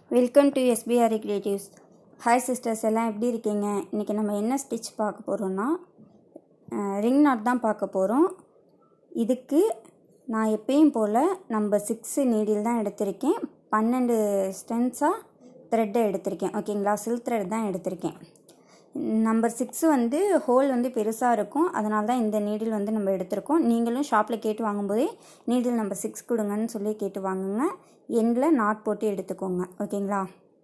welcome to SPR creatives hi sisters எல்லாம் எப்படி இருக்கீங்க இன்றைக்கி நம்ம என்ன ஸ்டிச் பார்க்க போகிறோன்னா ரிங் நாட் தான் பார்க்க போகிறோம் இதுக்கு நான் எப்பயும் போல் நம்ம சிக்ஸு நீடில் தான் எடுத்திருக்கேன் பன்னெண்டு ஸ்டென்ஸாக த்ரெட்டை எடுத்திருக்கேன் ஓகேங்களா சில்க் த்ரெட் தான் எடுத்திருக்கேன் நம்பர் சிக்ஸு வந்து ஹோல் வந்து பெருசாக இருக்கும் அதனால தான் இந்த நீடில் வந்து நம்ம எடுத்திருக்கோம் நீங்களும் ஷாப்பில் கேட்டு வாங்கும்போதே நீடில் நம்பர் சிக்ஸ் கொடுங்கன்னு சொல்லி கேட்டு வாங்குங்க எண்டில் நாட் போட்டு எடுத்துக்கோங்க ஓகேங்களா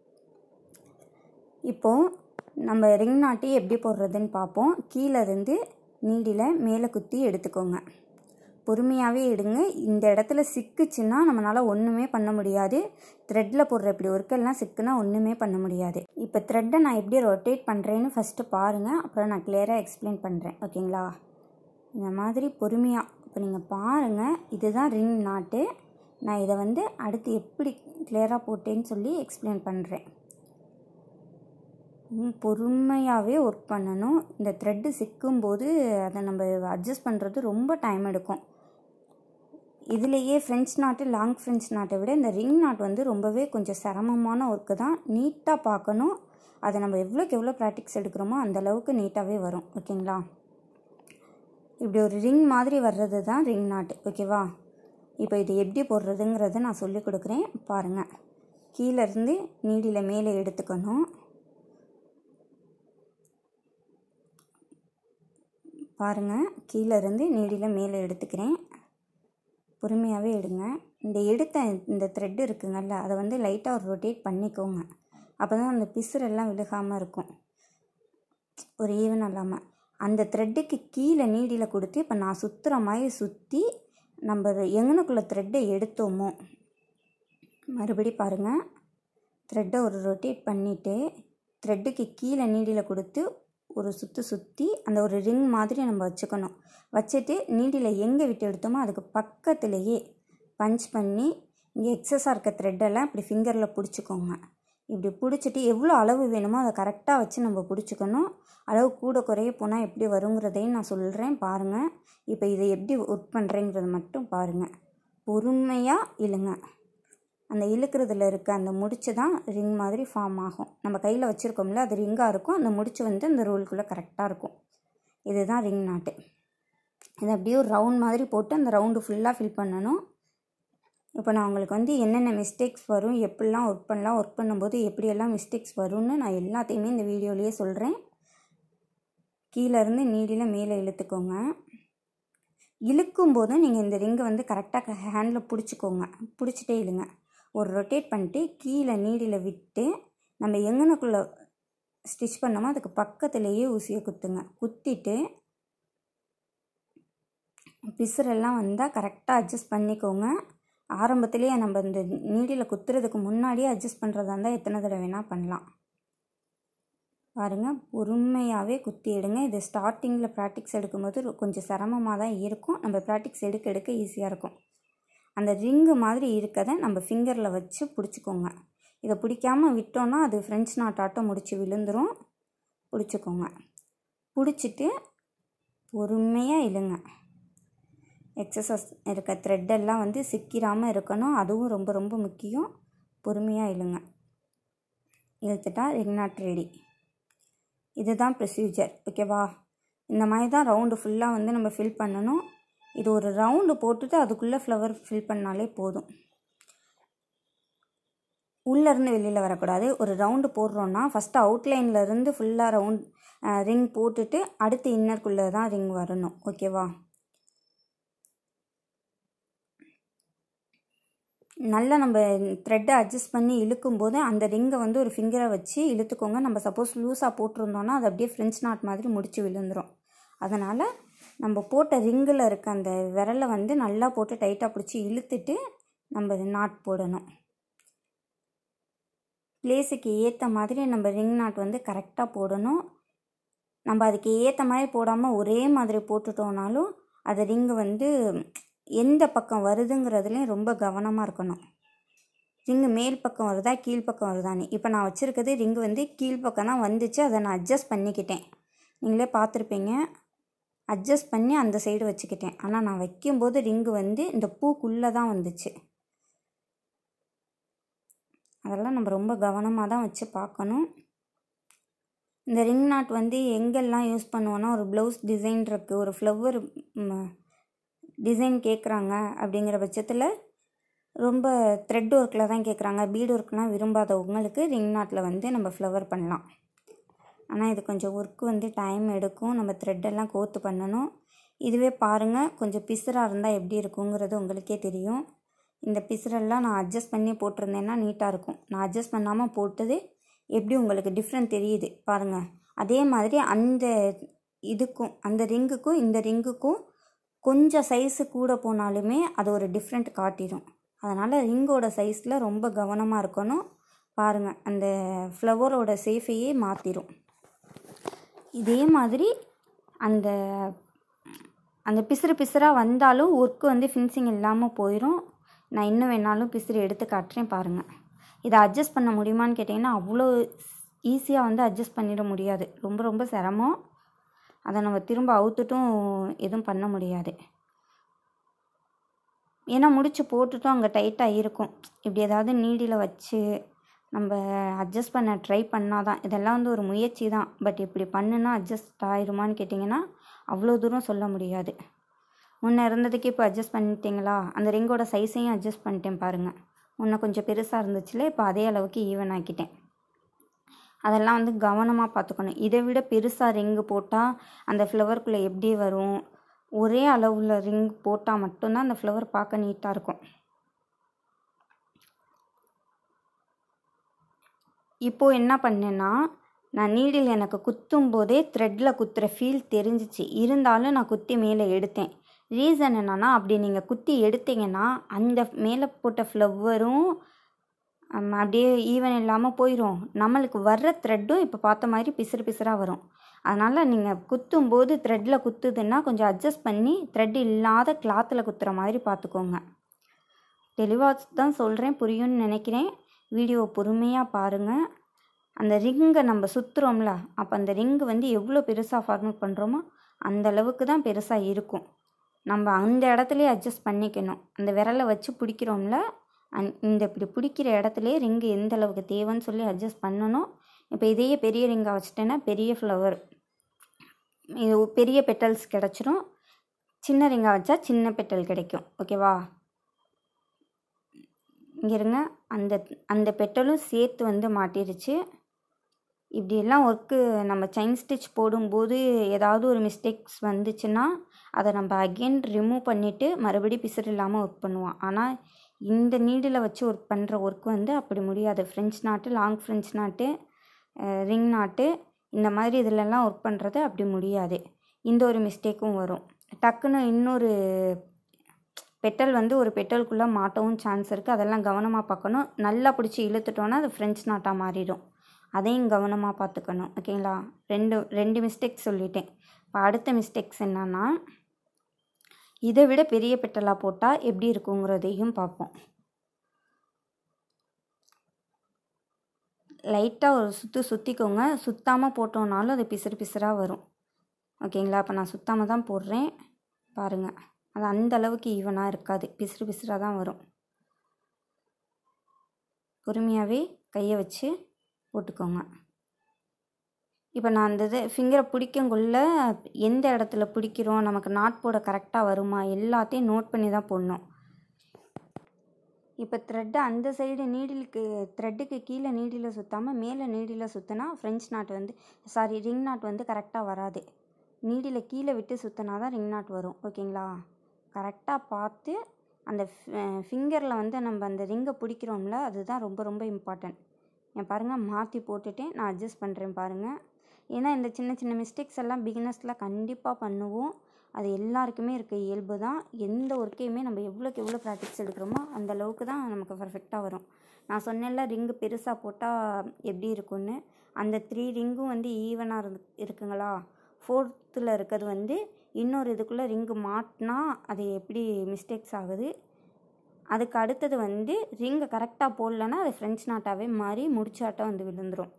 இப்போது நம்ம ரிங் நாட்டி எப்படி போடுறதுன்னு பார்ப்போம் கீழே இருந்து நீடில் மேலே குத்தி எடுத்துக்கோங்க பொறுமையாகவே எடுங்க இந்த இடத்துல சிக்குச்சுன்னா நம்மளால் ஒன்றுமே பண்ண முடியாது த்ரெட்டில் போடுற இப்படி ஒர்க்கெல்லாம் சிக்குனா ஒன்றுமே பண்ண முடியாது இப்போ த்ரெட்டை நான் எப்படி ரொட்டேட் பண்ணுறேன்னு ஃபஸ்ட்டு பாருங்கள் அப்புறம் நான் கிளியராக எக்ஸ்பிளைன் பண்ணுறேன் ஓகேங்களா இந்த மாதிரி பொறுமையாக இப்போ நீங்கள் பாருங்கள் இதுதான் ரிங் நாட்டு நான் இதை வந்து அடுத்து எப்படி கிளியராக போட்டேன்னு சொல்லி எக்ஸ்பிளைன் பண்ணுறேன் பொறுமையாகவே ஒர்க் பண்ணணும் இந்த த்ரெட்டு சிக்கும்போது அதை நம்ம அட்ஜஸ்ட் பண்ணுறது ரொம்ப டைம் எடுக்கும் இதுலேயே ஃப்ரெஞ்ச் நாட்டு லாங் ஃப்ரெஞ்ச் நாட்டை விட இந்த ரிங் நாட் வந்து ரொம்பவே கொஞ்சம் சிரமமான ஒர்க்கு தான் நீட்டாக பார்க்கணும் அதை நம்ம எவ்வளோக்கு எவ்வளோ ப்ராக்டிக்ஸ் எடுக்கிறோமோ அந்த அளவுக்கு நீட்டாகவே வரும் ஓகேங்களா இப்படி ஒரு ரிங் மாதிரி வர்றது தான் ரிங் நாட்டு ஓகேவா இப்போ இது எப்படி போடுறதுங்கிறத நான் சொல்லி கொடுக்குறேன் பாருங்கள் கீழேருந்து நீடியில் மேலே எடுத்துக்கணும் பாருங்கள் கீழேருந்து நீடியில் மேலே எடுத்துக்கிறேன் பொறுமையாகவே எடுங்க இந்த எடுத்த இந்த த்ரெட்டு இருக்குங்கல்ல அதை வந்து லைட்டாக ஒரு ரொட்டேட் பண்ணிக்கோங்க அப்போ தான் அந்த பிசுரெல்லாம் விழுகாமல் இருக்கும் ஒரு ஈவன் இல்லாமல் அந்த த்ரெட்டுக்கு கீழே நீடியில் கொடுத்து இப்போ நான் சுற்றுற மாதிரி சுற்றி நம்ம எங்கனுக்குள்ளே த்ரெட்டை எடுத்தோமோ மறுபடி பாருங்கள் த்ரெட்டை ஒரு ரொட்டேட் பண்ணிவிட்டு த்ரெட்டுக்கு கீழே நீடியில் கொடுத்து ஒரு சுற்று சுற்றி அந்த ஒரு ரிங் மாதிரி நம்ம வச்சுக்கணும் வச்சுட்டு நீடியில் எங்கே விட்டு எடுத்தோமோ அதுக்கு பக்கத்துலேயே பஞ்ச் பண்ணி இங்கே எக்ஸஸாக இருக்க த்ரெட்டெல்லாம் இப்படி ஃபிங்கரில் பிடிச்சிக்கோங்க இப்படி பிடிச்சிட்டு எவ்வளோ அளவு வேணுமோ அதை கரெக்டாக வச்சு நம்ம பிடிச்சிக்கணும் அளவு கூட குறைய போனால் எப்படி வருங்கிறதையும் நான் சொல்கிறேன் பாருங்கள் இப்போ இதை எப்படி ஒர்க் பண்ணுறேங்கிறத மட்டும் பாருங்கள் பொறுமையாக இழுங்க அந்த இழுக்கிறதுல இருக்க அந்த முடிச்சு தான் ரிங் மாதிரி ஃபார்ம் ஆகும் நம்ம கையில் வச்சுருக்கோம்ல அது ரிங்காக இருக்கும் அந்த முடிச்சு வந்து அந்த ரோலுக்குள்ளே கரெக்டாக இருக்கும் இதுதான் ரிங் நாட்டு இதை அப்படியே ஒரு ரவுண்ட் மாதிரி போட்டு அந்த ரவுண்டு ஃபுல்லாக ஃபில் பண்ணணும் இப்போ நான் உங்களுக்கு வந்து என்னென்ன மிஸ்டேக்ஸ் வரும் எப்படிலாம் ஒர்க் பண்ணலாம் ஒர்க் பண்ணும்போது எப்படியெல்லாம் மிஸ்டேக்ஸ் வரும்னு நான் எல்லாத்தையுமே இந்த வீடியோலேயே சொல்கிறேன் கீழேருந்து நீடியில் மேலே இழுத்துக்கோங்க இழுக்கும் போதும் நீங்கள் இந்த ரிங்கை வந்து கரெக்டாக ஹேண்டில் பிடிச்சிக்கோங்க பிடிச்சிட்டே இழுங்க ஒரு ரொட்டேட் பண்ணிட்டு கீழே நீடியில் விட்டு நம்ம எங்கனக்குள்ளே ஸ்டிச் பண்ணோமோ அதுக்கு பக்கத்துலேயே ஊசியை குத்துங்க குத்திட்டு பிசுரெல்லாம் வந்தால் கரெக்டாக அட்ஜஸ்ட் பண்ணிக்கோங்க ஆரம்பத்துலேயே நம்ம இந்த நீடியில் குத்துறதுக்கு முன்னாடியே அட்ஜஸ்ட் பண்ணுறதா இருந்தால் எத்தனை தடவை வேணால் பண்ணலாம் பாருங்கள் பொறுமையாகவே குத்தி எடுங்க இது ஸ்டார்டிங்கில் ப்ராக்டிக்ஸ் எடுக்கும்போது கொஞ்சம் சிரமமாக தான் இருக்கும் நம்ம ப்ராக்டிக்ஸ் எடுக்க எடுக்க ஈஸியாக இருக்கும் அந்த ரிங்கு மாதிரி இருக்கதை நம்ம ஃபிங்கரில் வச்சு பிடிச்சிக்கோங்க இதை பிடிக்காமல் விட்டோன்னா அது ஃப்ரெஞ்ச் நாட்டாட்டம் முடிச்சு விழுந்துடும் பிடிச்சிக்கோங்க பிடிச்சிட்டு பொறுமையாக இழுங்க எக்ஸசைஸ் இருக்க த்ரெட்டெல்லாம் வந்து சிக்கிராமல் இருக்கணும் அதுவும் ரொம்ப ரொம்ப முக்கியம் பொறுமையாக இழுங்க இழுத்துட்டா ரிங் நாட் ரெடி இதுதான் ப்ரொசீஜர் ஓகேவா இந்த மாதிரி தான் ரவுண்டு ஃபுல்லாக வந்து நம்ம ஃபில் பண்ணணும் இது ஒரு ரவுண்டு போட்டுட்டு அதுக்குள்ளே ஃப்ளவர் ஃபில் பண்ணாலே போதும் உள்ளேருந்து வெளியில் வரக்கூடாது ஒரு ரவுண்டு போடுறோன்னா ஃபஸ்ட்டு அவுட்லைனில் இருந்து ஃபுல்லாக ரவுண்ட் ரிங் போட்டுட்டு அடுத்து இன்னர்க்குள்ளே தான் ரிங் வரணும் ஓகேவா நல்லா நம்ம த்ரெட்டை அட்ஜஸ்ட் பண்ணி இழுக்கும்போது அந்த ரிங்கை வந்து ஒரு ஃபிங்கரை வச்சு இழுத்துக்கோங்க நம்ம சப்போஸ் லூஸாக போட்டிருந்தோன்னா அது அப்படியே ஃப்ரெஞ்ச் நாட் மாதிரி முடிச்சு விழுந்துடும் அதனால் நம்ம போட்ட ரிங்கில் இருக்க அந்த விரலை வந்து நல்லா போட்டு டைட்டாக பிடிச்சி இழுத்துட்டு நம்ம நாட் போடணும் பிளேஸுக்கு ஏற்ற மாதிரி நம்ம ரிங் நாட் வந்து கரெக்டாக போடணும் நம்ம அதுக்கு ஏற்ற மாதிரி போடாமல் ஒரே மாதிரி போட்டுட்டோம்னாலும் அது ரிங்கு வந்து எந்த பக்கம் வருதுங்கிறதுலையும் ரொம்ப கவனமாக இருக்கணும் ரிங்கு மேல் பக்கம் வருதா கீழ்ப்பக்கம் வருதான்னு இப்போ நான் வச்சுருக்கிறது ரிங்கு வந்து கீழ்ப்பக்கம் தான் வந்துச்சு அதை நான் அட்ஜஸ்ட் பண்ணிக்கிட்டேன் நீங்களே பார்த்துருப்பீங்க அட்ஜஸ்ட் பண்ணி அந்த சைடு வச்சுக்கிட்டேன் ஆனால் நான் வைக்கும்போது ரிங்கு வந்து இந்த பூக்குள்ளே தான் வந்துச்சு அதெல்லாம் நம்ம ரொம்ப கவனமாக தான் வச்சு பார்க்கணும் இந்த ரிங் நாட் வந்து எங்கெல்லாம் யூஸ் பண்ணுவோன்னா ஒரு ப்ளவுஸ் டிசைன் இருக்குது ஒரு ஃப்ளவர் டிசைன் கேட்குறாங்க அப்படிங்கிற பட்சத்தில் ரொம்ப த்ரெட் ஒர்க்கில் தான் கேட்குறாங்க பீட் ஒர்க்னால் விரும்பாதவங்களுக்கு ரிங் நாட்டில் வந்து நம்ம ஃப்ளவர் பண்ணலாம் ஆனால் இது கொஞ்சம் ஒர்க்கு வந்து டைம் எடுக்கும் நம்ம த்ரெட்டெல்லாம் கோத்து பண்ணணும் இதுவே பாருங்கள் கொஞ்சம் பிசுறாக இருந்தால் எப்படி இருக்குங்கிறது உங்களுக்கே தெரியும் இந்த பிசுரெல்லாம் நான் அட்ஜஸ்ட் பண்ணி போட்டிருந்தேன்னா நீட்டாக இருக்கும் நான் அட்ஜஸ்ட் பண்ணாமல் போட்டது எப்படி உங்களுக்கு டிஃப்ரெண்ட் தெரியுது பாருங்கள் அதே மாதிரி அந்த இதுக்கும் அந்த ரிங்குக்கும் இந்த ரிங்குக்கும் கொஞ்சம் சைஸு கூட போனாலுமே அது ஒரு டிஃப்ரெண்ட் காட்டிடும் அதனால் ரிங்கோட சைஸில் ரொம்ப கவனமாக இருக்கணும் பாருங்கள் அந்த ஃப்ளவரோட சேஃபையே மாற்றிடும் இதே மாதிரி அந்த அந்த பிசுறு பிசுறாக வந்தாலும் ஒர்க்கு வந்து ஃபினிஷிங் இல்லாமல் போயிடும் நான் இன்னும் வேணாலும் பிசுறு எடுத்து காட்டுறேன் பாருங்கள் இதை அட்ஜஸ்ட் பண்ண முடியுமான்னு கேட்டிங்கன்னா அவ்வளோ ஈஸியாக வந்து அட்ஜஸ்ட் பண்ணிட முடியாது ரொம்ப ரொம்ப சிரமம் அதை நம்ம திரும்ப அவுத்துட்டும் எதுவும் பண்ண முடியாது ஏன்னா முடிச்சு போட்டுட்டும் அங்கே டைட்டாக இருக்கும் இப்படி ஏதாவது நீடியில் வச்சு நம்ம அட்ஜஸ்ட் பண்ண ட்ரை பண்ணால் தான் இதெல்லாம் வந்து ஒரு முயற்சி தான் பட் இப்படி பண்ணுனா அட்ஜஸ்ட் ஆயிருமான்னு கேட்டிங்கன்னா அவ்வளோ தூரம் சொல்ல முடியாது முன்னே இருந்ததுக்கு இப்போ அட்ஜஸ்ட் பண்ணிட்டீங்களா அந்த ரிங்கோட சைஸையும் அட்ஜஸ்ட் பண்ணிட்டேன் பாருங்கள் முன்ன கொஞ்சம் பெருசாக இருந்துச்சுல இப்போ அதே அளவுக்கு ஈவன் ஆக்கிட்டேன் அதெல்லாம் வந்து கவனமாக பார்த்துக்கணும் இதை விட பெருசாக ரிங்கு போட்டால் அந்த ஃப்ளவருக்குள்ளே எப்படி வரும் ஒரே அளவில் ரிங் போட்டால் மட்டும்தான் அந்த ஃப்ளவர் பார்க்க நீட்டாக இருக்கும் இப்போது என்ன பண்ணேன்னா நான் நீடில் எனக்கு குத்தும் போதே த்ரெட்டில் குத்துற ஃபீல் தெரிஞ்சிச்சு இருந்தாலும் நான் குத்தி மேலே எடுத்தேன் ரீசன் என்னன்னா அப்படி நீங்கள் குத்தி எடுத்தீங்கன்னா அந்த மேலே போட்ட ஃப்ளவரும் அப்படியே ஈவன் இல்லாமல் போயிடும் நம்மளுக்கு வர்ற த்ரெட்டும் இப்போ பார்த்த மாதிரி பிசுறு பிசுறாக வரும் அதனால் நீங்கள் குத்தும்போது த்ரெட்டில் குத்துதுன்னா கொஞ்சம் அட்ஜஸ்ட் பண்ணி த்ரெட் இல்லாத கிளாத்தில் குத்துற மாதிரி பார்த்துக்கோங்க தெளிவாக தான் சொல்கிறேன் புரியும்னு நினைக்கிறேன் வீடியோ பொறுமையாக பாருங்கள் அந்த ரிங்கை நம்ம சுற்றுறோம்ல அப்போ அந்த ரிங்கு வந்து எவ்வளோ பெருசாக ஃபார்மேட் பண்ணுறோமோ அந்த அளவுக்கு தான் பெருசாக இருக்கும் நம்ம அந்த இடத்துலையே அட்ஜஸ்ட் பண்ணிக்கணும் அந்த விரலை வச்சு பிடிக்கிறோம்ல அந் இந்த இப்படி பிடிக்கிற இடத்துலையே ரிங்கு எந்த அளவுக்கு தேவைன்னு சொல்லி அட்ஜஸ்ட் பண்ணணும் இப்போ இதையே பெரிய ரிங்காக வச்சுட்டேன்னா பெரிய ஃப்ளவர் இது பெரிய பெட்டல்ஸ் கிடச்சிரும் சின்ன ரிங்காக வச்சா சின்ன பெட்டல் கிடைக்கும் ஓகேவா இங்கே இருங்க அந்த அந்த பெட்டலும் சேர்த்து வந்து மாட்டிருச்சு இப்படியெல்லாம் ஒர்க்கு நம்ம செயின் ஸ்டிச் போடும்போது ஏதாவது ஒரு மிஸ்டேக்ஸ் வந்துச்சுன்னா அதை நம்ம அகெயின் ரிமூவ் பண்ணிவிட்டு மறுபடி பிசுறு இல்லாமல் ஒர்க் பண்ணுவோம் ஆனால் இந்த நீடில் வச்சு ஒர்க் பண்ணுற ஒர்க் வந்து அப்படி முடியாது French knot long French knot ring நாட்டு இந்த மாதிரி இதிலெல்லாம் ஒர்க் பண்ணுறது அப்படி முடியாது இந்த ஒரு மிஸ்டேக்கும் வரும் டக்குன்னு இன்னொரு பெட்டல் வந்து ஒரு பெட்டலுக்குள்ளே மாட்டவும் சான்ஸ் இருக்குது அதெல்லாம் கவனமாக பார்க்கணும் நல்லா பிடிச்சி இழுத்துட்டோன்னா அது ஃப்ரெஞ்ச் நாட்டாக மாறிடும் அதையும் கவனமாக பார்த்துக்கணும் ஓகேங்களா ரெண்டு ரெண்டு மிஸ்டேக் சொல்லிட்டேன் இப்போ அடுத்த மிஸ்டேக்ஸ் என்னன்னா இதை விட பெரிய பெட்டலாக போட்டால் எப்படி இருக்குங்கிறதையும் பார்ப்போம் லைட்டாக ஒரு சுற்று சுற்றிக்கோங்க சுத்தாமல் போட்டோன்னாலும் அது பிசுறு பிசுறாக வரும் ஓகேங்களா இப்போ நான் சுத்தாமல் தான் போடுறேன் பாருங்கள் அது அந்த அளவுக்கு ஈவனாக இருக்காது பிசுறு பிசுறாக தான் வரும் பொறுமையாகவே கையை வச்சு போட்டுக்கோங்க இப்போ நான் அந்த இது ஃபிங்கரை பிடிக்கங்குள்ள எந்த இடத்துல பிடிக்கிறோம் நமக்கு நாட் போட கரெக்டாக வருமா எல்லாத்தையும் நோட் பண்ணி தான் போடணும் இப்போ த்ரெட்டை அந்த சைடு நீடிலுக்கு த்ரெட்டுக்கு கீழே நீடில் சுற்றாமல் மேலே நீடில் சுற்றினா ஃப்ரெஞ்ச் நாட் வந்து சாரி ரிங் நாட் வந்து கரெக்டாக வராது நீடில் கீழே விட்டு சுற்றினா தான் ரிங் நாட் வரும் ஓகேங்களா கரெக்டாக பார்த்து அந்த ஃபிங்கரில் வந்து நம்ம அந்த ரிங்கை பிடிக்கிறோம்ல அதுதான் ரொம்ப ரொம்ப இம்பார்ட்டன்ட் என் பாருங்கள் மாற்றி போட்டுட்டேன் நான் அட்ஜஸ்ட் பண்ணுறேன் பாருங்கள் ஏன்னா இந்த சின்ன சின்ன மிஸ்டேக்ஸ் எல்லாம் பிகினர்ஸில் கண்டிப்பாக பண்ணுவோம் அது எல்லாருக்குமே இருக்க இயல்பு தான் எந்த ஒர்க்கையுமே நம்ம எவ்வளோக்கு எவ்வளோ ப்ராக்டிஸ் எடுக்கிறோமோ அந்த அளவுக்கு தான் நமக்கு பர்ஃபெக்டாக வரும் நான் சொன்னேன்ல ரிங்கு பெருசாக போட்டால் எப்படி இருக்கும்னு அந்த த்ரீ ரிங்கும் வந்து ஈவனாக இருந்து இருக்குங்களா ஃபோர்த்தில் இருக்கிறது வந்து இன்னொரு இதுக்குள்ளே ரிங்கு மாட்டினா அது எப்படி மிஸ்டேக்ஸ் ஆகுது அதுக்கு அடுத்தது வந்து ரிங்கை கரெக்டாக போடலன்னா அது ஃப்ரெஞ்ச் நாட்டாகவே மாறி முடிச்சாட்டம் வந்து விழுந்துடும்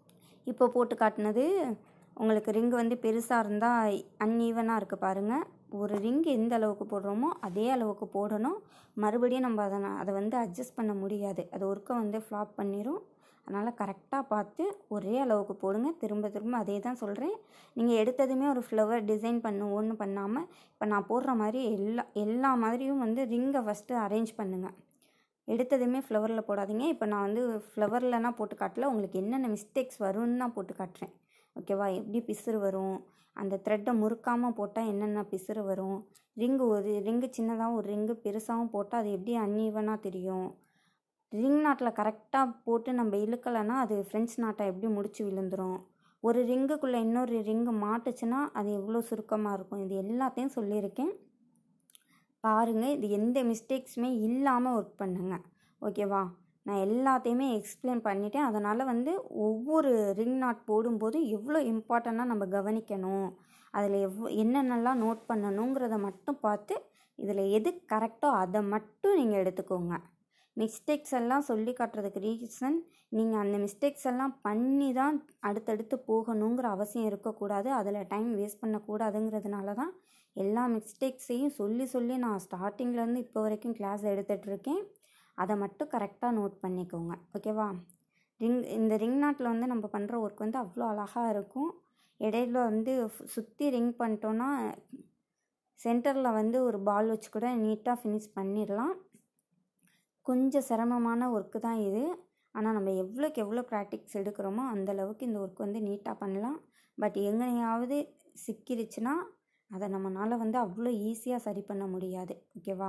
இப்போ போட்டு காட்டினது உங்களுக்கு ரிங்கு வந்து பெருசாக இருந்தால் அன்ஈவனாக இருக்குது பாருங்கள் ஒரு ரிங் எந்த அளவுக்கு போடுறோமோ அதே அளவுக்கு போடணும் மறுபடியும் நம்ம அதை அதை வந்து அட்ஜஸ்ட் பண்ண முடியாது அது ஒர்க்கை வந்து ஃப்ளாப் பண்ணிடும் அதனால் கரெக்டாக பார்த்து ஒரே அளவுக்கு போடுங்க திரும்ப திரும்ப அதே தான் சொல்கிறேன் நீங்கள் எடுத்ததுமே ஒரு ஃப்ளவர் டிசைன் பண்ணு ஒன்று பண்ணாமல் இப்போ நான் போடுற மாதிரி எல்லா எல்லா மாதிரியும் வந்து ரிங்கை ஃபஸ்ட்டு அரேஞ்ச் பண்ணுங்கள் எடுத்ததுமே ஃப்ளவரில் போடாதீங்க இப்போ நான் வந்து ஃப்ளவர்லனா போட்டு காட்டல உங்களுக்கு என்னென்ன மிஸ்டேக்ஸ் வரும்னு தான் போட்டு காட்டுறேன் ஓகேவா எப்படி பிசுறு வரும் அந்த த்ரெட்டை முறுக்காமல் போட்டால் என்னென்ன பிசுறு வரும் ரிங்கு ஒரு ரிங்கு சின்னதாகவும் ஒரு ரிங்கு பெருசாகவும் போட்டால் அது எப்படி அன்ஈவனாக தெரியும் ரிங் நாட்டில் கரெக்டாக போட்டு நம்ம இழுக்கலைன்னா அது ஃப்ரெஞ்ச் நாட்டை எப்படி முடிச்சு விழுந்துரும் ஒரு ரிங்குக்குள்ளே இன்னொரு ரிங்கு மாட்டுச்சுன்னா அது எவ்வளோ சுருக்கமாக இருக்கும் இது எல்லாத்தையும் சொல்லியிருக்கேன் பாருங்கள் இது எந்த மிஸ்டேக்ஸுமே இல்லாமல் ஒர்க் பண்ணுங்க ஓகேவா நான் எல்லாத்தையுமே எக்ஸ்பிளைன் பண்ணிட்டேன் அதனால் வந்து ஒவ்வொரு ரிங் நாட் போடும்போது எவ்வளோ இம்பார்ட்டண்ட்டாக நம்ம கவனிக்கணும் அதில் எவ் என்னென்னலாம் நோட் பண்ணணுங்கிறத மட்டும் பார்த்து இதில் எது கரெக்டோ அதை மட்டும் நீங்கள் எடுத்துக்கோங்க மிஸ்டேக்ஸ் எல்லாம் சொல்லி காட்டுறதுக்கு ரீசன் நீங்கள் அந்த மிஸ்டேக்ஸ் எல்லாம் பண்ணி தான் அடுத்தடுத்து போகணுங்கிற அவசியம் இருக்கக்கூடாது அதில் டைம் வேஸ்ட் பண்ணக்கூடாதுங்கிறதுனால தான் எல்லா மிஸ்டேக்ஸையும் சொல்லி சொல்லி நான் ஸ்டார்டிங்லேருந்து இப்போ வரைக்கும் கிளாஸ் எடுத்துகிட்ருக்கேன் அதை மட்டும் கரெக்டாக நோட் பண்ணிக்கோங்க ஓகேவா ரிங் இந்த ரிங் நாட்டில் வந்து நம்ம பண்ணுற ஒர்க் வந்து அவ்வளோ அழகாக இருக்கும் இடையில வந்து சுற்றி ரிங் பண்ணிட்டோன்னா சென்டரில் வந்து ஒரு பால் வச்சு கூட நீட்டாக ஃபினிஷ் பண்ணிடலாம் கொஞ்சம் சிரமமான ஒர்க்கு தான் இது ஆனால் நம்ம எவ்வளோக்கு எவ்வளோ ப்ராக்டிக்ஸ் எடுக்கிறோமோ அந்த அளவுக்கு இந்த ஒர்க் வந்து நீட்டாக பண்ணலாம் பட் எங்கனையாவது சிக்கிருச்சுன்னா அதை நம்மளால் வந்து அவ்வளோ ஈஸியாக சரி பண்ண முடியாது ஓகேவா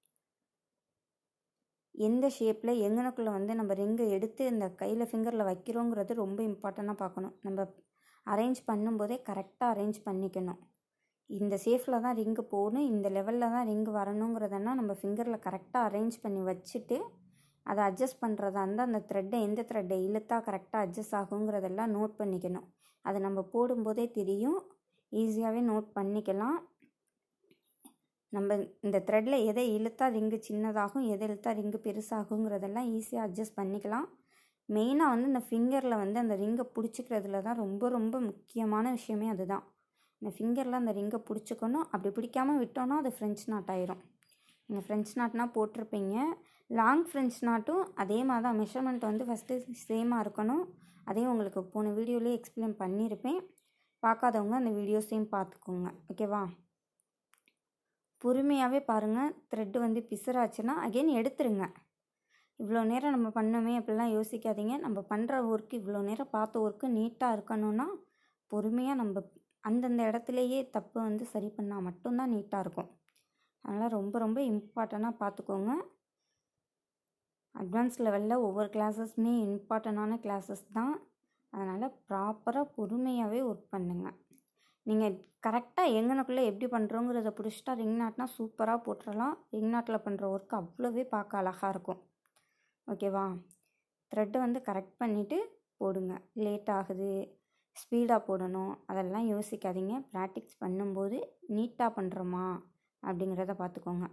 எந்த ஷேப்பில் எங்கனக்குள்ளே வந்து நம்ம ரிங்கை எடுத்து இந்த கையில் ஃபிங்கரில் வைக்கிறோங்கிறது ரொம்ப இம்பார்ட்டண்ட்டாக பார்க்கணும் நம்ம அரேஞ்ச் பண்ணும்போதே கரெக்டாக அரேஞ்ச் பண்ணிக்கணும் இந்த சேஃபில் தான் ரிங்கு போகணும் இந்த லெவலில் தான் ரிங்கு வரணுங்கிறதெல்லாம் நம்ம ஃபிங்கரில் கரெக்டாக அரேஞ்ச் பண்ணி வச்சுட்டு அதை அட்ஜஸ்ட் பண்ணுறதா இருந்தால் அந்த த்ரெட்டை எந்த த்ரெட்டை இழுத்தா கரெக்டாக அட்ஜஸ்ட் ஆகுங்கிறதெல்லாம் நோட் பண்ணிக்கணும் அது நம்ம போடும்போதே தெரியும் ஈஸியாகவே நோட் பண்ணிக்கலாம் நம்ம இந்த த்ரெட்டில் எதை இழுத்தா ரிங்கு சின்னதாகும் எதை இழுத்தா ரிங்கு பெருசாகுங்கிறதெல்லாம் ஈஸியாக அட்ஜஸ்ட் பண்ணிக்கலாம் மெயினாக வந்து இந்த ஃபிங்கரில் வந்து அந்த ரிங்கை பிடிச்சிக்கிறதுல தான் ரொம்ப ரொம்ப முக்கியமான விஷயமே அதுதான் இந்த ஃபிங்கரில் அந்த ரிங்கை பிடிச்சிக்கணும் அப்படி பிடிக்காமல் விட்டோன்னா அது ஃப்ரெஞ்ச் நாட் ஆயிரும் நீங்கள் ஃப்ரெஞ்ச் நாட்னா போட்டிருப்பீங்க லாங் ஃப்ரெஞ்ச் நாட்டும் அதே மாதிரி தான் மெஷர்மெண்ட் வந்து ஃபஸ்ட்டு சேமாக இருக்கணும் அதையும் உங்களுக்கு போன வீடியோலேயே எக்ஸ்பிளைன் பண்ணியிருப்பேன் பார்க்காதவங்க அந்த வீடியோஸையும் பார்த்துக்கோங்க ஓகேவா பொறுமையாகவே பாருங்கள் த்ரெட்டு வந்து பிசுறாச்சுன்னா அகைன் எடுத்துருங்க இவ்வளோ நேரம் நம்ம பண்ணோமே அப்படிலாம் யோசிக்காதீங்க நம்ம பண்ணுற ஒர்க்கு இவ்வளோ நேரம் பார்த்த ஒர்க்கு நீட்டாக இருக்கணும்னா பொறுமையாக நம்ம அந்தந்த இடத்துலையே தப்பு வந்து சரி பண்ணால் மட்டும்தான் நீட்டாக இருக்கும் அதனால் ரொம்ப ரொம்ப இம்பார்ட்டண்ட்டாக பார்த்துக்கோங்க அட்வான்ஸ் லெவலில் ஒவ்வொரு கிளாஸஸுமே இம்பார்ட்டண்டான கிளாஸஸ் தான் அதனால் ப்ராப்பராக பொறுமையாகவே ஒர்க் பண்ணுங்கள் நீங்கள் கரெக்டாக எங்கனக்குள்ளே எப்படி பண்ணுறோங்கிறத பிடிச்சிட்டா ரிங் நாட்னா சூப்பராக போட்டுடலாம் ரிங் நாட்டில் பண்ணுற ஒர்க் அவ்வளோவே பார்க்க அழகாக இருக்கும் ஓகேவா த்ரெட்டை வந்து கரெக்ட் பண்ணிவிட்டு போடுங்க லேட் ஆகுது ஸ்பீடாக போடணும் அதெல்லாம் யோசிக்காதீங்க ப்ராக்டிக்ஸ் பண்ணும்போது நீட்டாக பண்ணுறோமா அப்படிங்கிறத பார்த்துக்கோங்க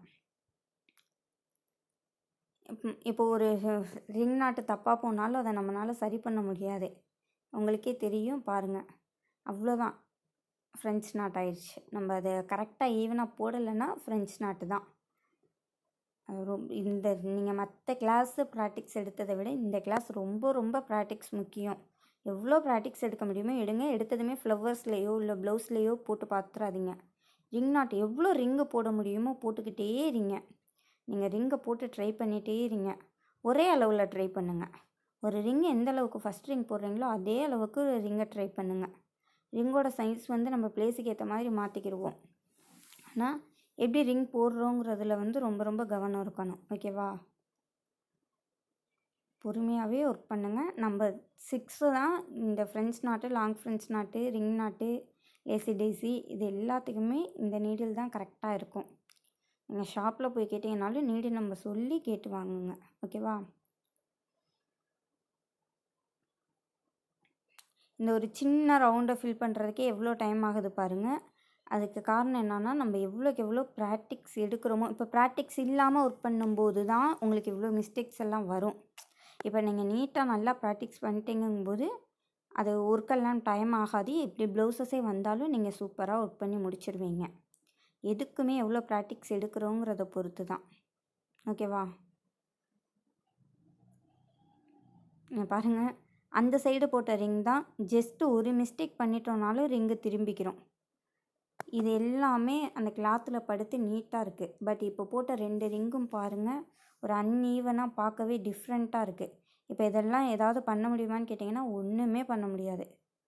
இப்போ ஒரு ரிங் நாட்டு தப்பாக போனாலும் அதை நம்மளால் சரி பண்ண முடியாது உங்களுக்கே தெரியும் பாருங்கள் அவ்வளோதான் ஃப்ரெஞ்ச் நாட் ஆயிடுச்சு நம்ம அதை கரெக்டாக ஈவனாக போடலைன்னா ஃப்ரெஞ்ச் நாட்டு தான் ரொம்ப இந்த நீங்கள் மற்ற கிளாஸு ப்ராக்டிக்ஸ் எடுத்ததை விட இந்த கிளாஸ் ரொம்ப ரொம்ப ப்ராக்டிக்ஸ் முக்கியம் எவ்வளோ ப்ராக்டிக்ஸ் எடுக்க முடியுமோ எடுங்க எடுத்ததுமே ஃப்ளவர்ஸ்லேயோ இல்லை ப்ளவுஸ்லேயோ போட்டு பார்த்துறாதீங்க ரிங் நாட் எவ்வளோ ரிங்கு போட முடியுமோ போட்டுக்கிட்டே இருங்க நீங்கள் ரிங்கை போட்டு ட்ரை பண்ணிகிட்டே இருங்க ஒரே அளவில் ட்ரை பண்ணுங்கள் ஒரு ரிங் எந்த அளவுக்கு ஃபஸ்ட் ரிங் போடுறீங்களோ அதே அளவுக்கு ரிங்கை ட்ரை பண்ணுங்கள் ரிங்கோட சைஸ் வந்து நம்ம பிளேஸுக்கு ஏற்ற மாதிரி மாற்றிக்கிடுவோம் ஆனால் எப்படி ரிங் போடுறோங்கிறதுல வந்து ரொம்ப ரொம்ப கவனம் இருக்கணும் ஓகேவா பொறுமையாகவே ஒர்க் பண்ணுங்கள் நம்ம சிக்ஸு தான் இந்த French knot long French knot ring knot lazy daisy இது எல்லாத்துக்குமே இந்த நீடில் தான் கரெக்டாக இருக்கும் நீங்கள் ஷாப்பில் போய் கேட்டிங்கனாலும் நீடில் நம்ம சொல்லி கேட்டு வாங்குங்க ஓகேவா இந்த ஒரு சின்ன ரவுண்டை ஃபில் பண்ணுறதுக்கே எவ்வளோ டைம் ஆகுது பாருங்கள் அதுக்கு காரணம் என்னென்னா நம்ம எவ்வளோக்கு எவ்வளோ ப்ராக்டிக்ஸ் எடுக்கிறோமோ இப்போ ப்ராக்டிக்ஸ் இல்லாமல் ஒர்க் பண்ணும்போது தான் உங்களுக்கு இவ்வளோ மிஸ்டேக்ஸ் எல்லாம் வரும் இப்போ நீங்கள் நீட்டாக நல்லா ப்ராக்டிக்ஸ் பண்ணிட்டீங்கும்போது அது ஒர்க்கெல்லாம் டைம் ஆகாது இப்படி ப்ளவுசஸே வந்தாலும் நீங்கள் சூப்பராக ஒர்க் பண்ணி முடிச்சிடுவீங்க எதுக்குமே எவ்வளோ ப்ராக்டிக்ஸ் எடுக்கிறோங்கிறத பொறுத்து தான் ஓகேவா பாருங்கள் அந்த சைடு போட்ட ரிங் தான் ஜஸ்ட்டு ஒரு மிஸ்டேக் பண்ணிட்டோனாலும் ரிங்கு திரும்பிக்கிறோம் இது எல்லாமே அந்த கிளாத்தில் படுத்து நீட்டாக இருக்குது பட் இப்போ போட்ட ரெண்டு ரிங்கும் பாருங்கள் ஒரு அன்ஈவனாக பார்க்கவே டிஃப்ரெண்ட்டாக இருக்குது இப்போ இதெல்லாம் ஏதாவது பண்ண முடியுமான்னு கேட்டிங்கன்னா ஒன்றுமே பண்ண முடியாது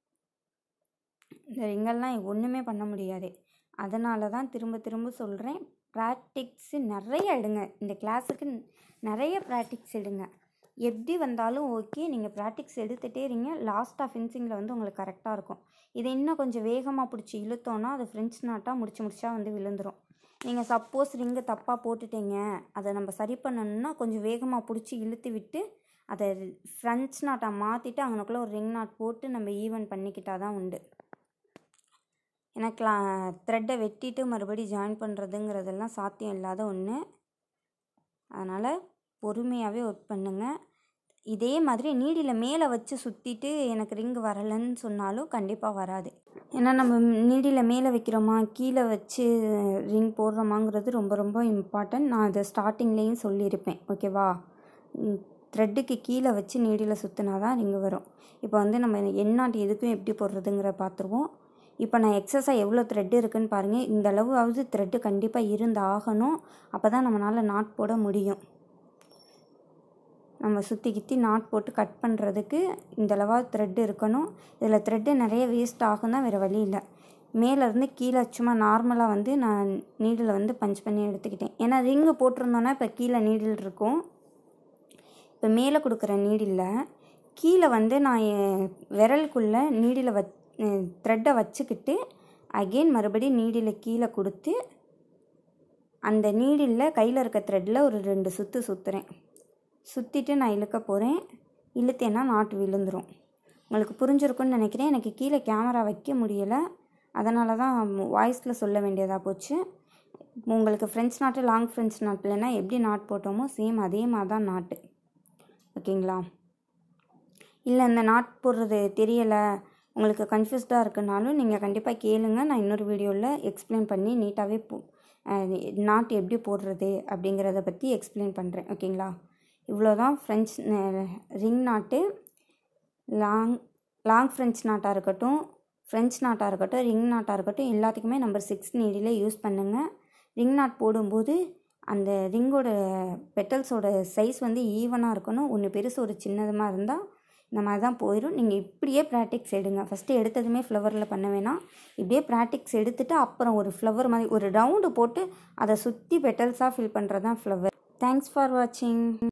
இந்த ரிங்கெல்லாம் ஒன்றுமே பண்ண முடியாது அதனால தான் திரும்ப திரும்ப சொல்கிறேன் ப்ராக்டிக்ஸு நிறைய எடுங்க இந்த கிளாஸுக்கு நிறைய ப்ராக்டிக்ஸ் எடுங்க எப்படி வந்தாலும் ஓகே நீங்கள் ப்ராக்டிக்ஸ் எடுத்துகிட்டே இருங்க லாஸ்ட்டாக ஃபினிஷிங்கில் வந்து உங்களுக்கு கரெக்டாக இருக்கும் இதை இன்னும் கொஞ்சம் வேகமாக பிடிச்சி இழுத்தோன்னா அது ஃப்ரெஞ்ச் நாட்டாக முடிச்சு முடிச்சா வந்து விழுந்துடும் நீங்கள் சப்போஸ் ரிங்கு தப்பாக போட்டுட்டீங்க அதை நம்ம சரி பண்ணணும்னா கொஞ்சம் வேகமாக பிடிச்சி இழுத்து விட்டு அதை ஃப்ரெஞ்ச் நாட்டாக மாற்றிட்டு அங்கனக்குள்ளே ஒரு ரிங் நாட் போட்டு நம்ம ஈவன் பண்ணிக்கிட்டால் தான் உண்டு ஏன்னா கிளா த்ரெட்டை வெட்டிட்டு மறுபடியும் ஜாயின் பண்ணுறதுங்கிறதெல்லாம் சாத்தியம் இல்லாத ஒன்று அதனால் பொறுமையாகவே ஒர்க் பண்ணுங்கள் இதே மாதிரி நீடியில் மேலே வச்சு சுற்றிட்டு எனக்கு ரிங் வரலைன்னு சொன்னாலும் கண்டிப்பாக வராது ஏன்னா நம்ம நீடியில் மேலே வைக்கிறோமா கீழே வச்சு ரிங் போடுறோமாங்கிறது ரொம்ப ரொம்ப இம்பார்ட்டன்ட் நான் அதை ஸ்டார்டிங்லேயும் சொல்லியிருப்பேன் ஓகேவா த்ரெட்டுக்கு கீழே வச்சு நீடியில் சுற்றினா தான் ரிங்கு வரும் இப்போ வந்து நம்ம எண்ணாட்டு எதுக்கும் எப்படி போடுறதுங்கிற பார்த்துருவோம் இப்போ நான் எக்ஸஸாக எவ்வளோ த்ரெட் இருக்குன்னு பாருங்கள் இந்த அளவாவது த்ரெட்டு கண்டிப்பாக இருந்து ஆகணும் அப்போ தான் நம்மளால் நாட் போட முடியும் நம்ம சுற்றி கித்தி நாட் போட்டு கட் பண்ணுறதுக்கு இந்தளவாக த்ரெட் இருக்கணும் இதில் த்ரெட்டு நிறைய வேஸ்ட் ஆகும் தான் வேறு வழி இல்லை மேலேருந்து கீழே சும்மா நார்மலாக வந்து நான் நீடில் வந்து பஞ்ச் பண்ணி எடுத்துக்கிட்டேன் ஏன்னா ரிங்கு போட்டிருந்தோன்னா இப்போ கீழே நீடில் இருக்கும் இப்போ மேலே கொடுக்குற நீடில் கீழே வந்து நான் என் விரலுக்குள்ளே நீடில் வச் த்ரெட்டை வச்சுக்கிட்டு அகெயின் மறுபடியும் நீடில் கீழே கொடுத்து அந்த நீடில் கையில் இருக்க த்ரெட்டில் ஒரு ரெண்டு சுற்று சுற்றுறேன் சுற்றிட்டு நான் இழுக்க போகிறேன் இழுத்தேன்னா நாட்டு விழுந்துடும் உங்களுக்கு புரிஞ்சிருக்குன்னு நினைக்கிறேன் எனக்கு கீழே கேமரா வைக்க முடியலை அதனால தான் வாய்ஸில் சொல்ல வேண்டியதாக போச்சு உங்களுக்கு ஃப்ரெண்ட்ஸ் நாட்டு லாங் ஃப்ரெண்ட்ஸ் நாட்டில்னா எப்படி நாட் போட்டோமோ சேம் அதே மாதிரி தான் நாட்டு ஓகேங்களா இல்லை இந்த நாட் போடுறது தெரியலை உங்களுக்கு கன்ஃபியூஸ்டாக இருக்குனாலும் நீங்கள் கண்டிப்பாக கேளுங்க நான் இன்னொரு வீடியோவில் எக்ஸ்பிளைன் பண்ணி நீட்டாகவே போ நாட் எப்படி போடுறது அப்படிங்கிறத பற்றி எக்ஸ்பிளைன் பண்ணுறேன் ஓகேங்களா இவ்வளோ தான் French ring knot long long French நாட்டாக இருக்கட்டும் ஃப்ரெஞ்ச் நாட்டாக இருக்கட்டும் ரிங் நாட்டாக இருக்கட்டும் எல்லாத்துக்குமே நம்பர் சிக்ஸ் நீடியில் யூஸ் பண்ணுங்கள் ரிங் நாட் போடும்போது அந்த ரிங்கோட பெட்டல்ஸோட சைஸ் வந்து ஈவனாக இருக்கணும் ஒன்று பெருசு ஒரு சின்னதுமாக இருந்தால் இந்த மாதிரி தான் போயிடும் நீங்கள் இப்படியே ப்ராக்டிக்ஸ் எடுங்க ஃபஸ்ட்டு எடுத்ததுமே ஃப்ளவரில் பண்ண வேணாம் இப்படியே ப்ராக்டிக்ஸ் எடுத்துகிட்டு அப்புறம் ஒரு ஃப்ளவர் மாதிரி ஒரு ரவுண்டு போட்டு அதை சுற்றி பெட்டல்ஸாக ஃபில் பண்ணுறது தான் ஃப்ளவர் தேங்க்ஸ் ஃபார் வாட்சிங்